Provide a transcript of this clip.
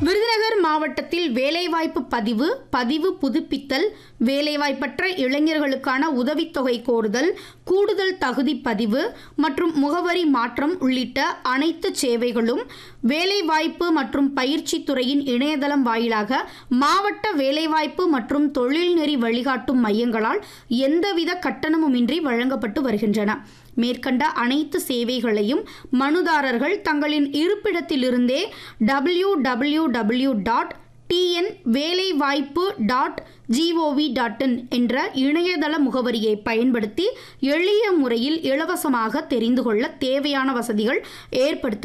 விருதுநகர் மாவட்டத்தில் வேலைவாய்ப்பு பதிவு பதிவு புதுப்பித்தல் வேலைவாய்ப்பற்ற இளைஞர்களுக்கான உதவித்தொகை கோருதல் கூடுதல் தகுதி பதிவு மற்றும் முகவரி மாற்றம் உள்ளிட்ட அனைத்து சேவைகளும் வேலைவாய்ப்பு மற்றும் பயிற்சி துறையின் இணையதளம் வாயிலாக மாவட்ட வேலைவாய்ப்பு மற்றும் தொழில்நெறி வழிகாட்டும் மையங்களால் எந்தவித கட்டணமுமின்றி வழங்கப்பட்டு வருகின்றன மேற்கண்ட அனைத்து சேவைகளையும் மனுதாரர்கள் தங்களின் இருப்பிடத்திலிருந்தே W W W dot TN வேலைவாய்ப்பு டாட் ஜிஓவி டாட் இன் என்ற இணையதள முகவரியை பயன்படுத்தி எளிய முறையில் இலவசமாக தெரிந்து கொள்ள தேவையான வசதிகள் ஏற்படுத்த